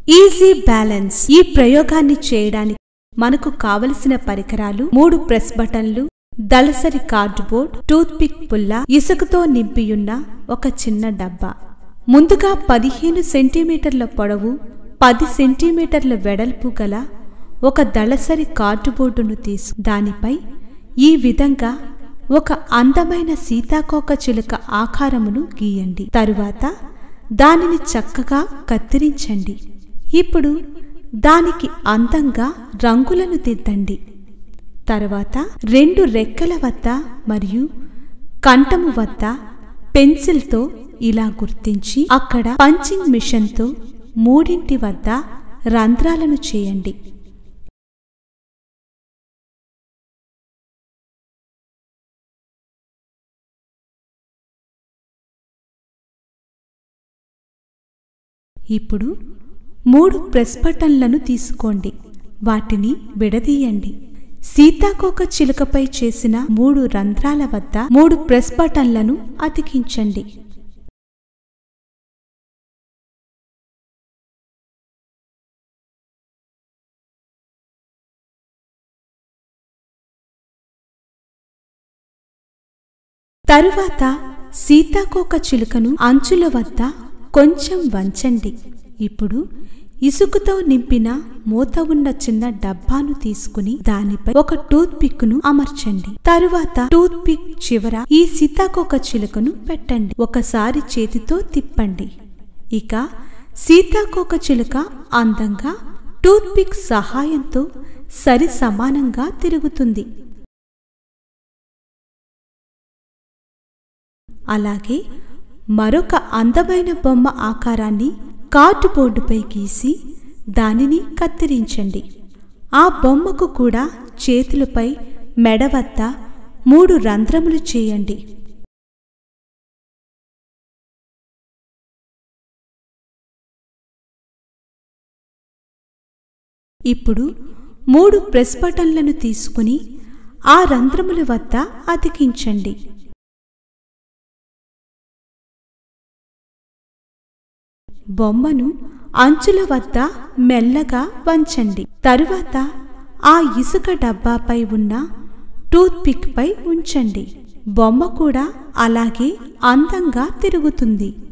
easy balance ఈ ప్రయోగాన్ని చేయడానికి మనకు కావలసిన పరికరాలు మూడు ప్రెస్ బటన్లు దళసరి కార్డుబోర్డ్ టూత్ పిక్ పుల్ల ఇసుకతో నింపియున్న ఒక చిన్న డబ్బా ముందుగా పదిహేను సెంటీమీటర్ల పొడవు పది సెంటీమీటర్ల వెడల్పు గల ఒక దళసరి కార్డుబోర్డును తీసు దానిపై ఈ విధంగా ఒక అందమైన సీతాకోక చిలుక ఆకారమును గీయండి తరువాత దానిని చక్కగా కత్తిరించండి ఇప్పుడు దానికి అందంగా రంగులను దిద్దండి తర్వాత రెండు రెక్కల వద్ద మరియు కంఠము వద్ద పెన్సిల్తో ఇలా గుర్తించి అక్కడ పంచింగ్ మిషన్తో మూడింటి వద్ద రంధ్రాలను చేయండి ఇప్పుడు మూడు ప్రెస్ బటన్లను తీసుకోండి వాటిని విడదీయండి సీతాకోక చిలుకపై చేసిన మూడు రంధ్రాల వద్ద మూడు ప్రెస్ బటన్లను అతికించండి తరువాత సీతాకోక చిలుకను అంచుల వద్ద కొంచెం వంచండి ఇప్పుడు ఇసుకతో నింపిన మూత ఉన్న చిన్న డబ్బాను తీసుకుని దానిపై ఒక టూత్ పిక్ ను అమర్చండి తరువాత టూత్ పిక్ చివర ఈ సీతాకోక చిలుకను పెట్టండి ఒకసారి చేతితో తిప్పండి ఇక సీతాకోక చిలుక అందంగా టూత్ పిక్ సహాయంతో సరి సమానంగా తిరుగుతుంది అలాగే మరొక అందమైన బొమ్మ ఆకారాన్ని కార్డు బోర్డుపై గీసి దానిని కత్తిరించండి ఆ బొమ్మకు కూడా చేతులపై మెడ వద్ద మూడు రంధ్రములు చేయండి ఇప్పుడు మూడు ప్రెస్ బటన్లను తీసుకుని ఆ రంధ్రముల వద్ద అతికించండి బొమ్మను అంచుల వద్ద మెల్లగా వంచండి తరువాత ఆ ఇసుక డబ్బాపై ఉన్న టూత్ పిక్ పై ఉంచండి బొమ్మ కూడా అలాగే అందంగా తిరుగుతుంది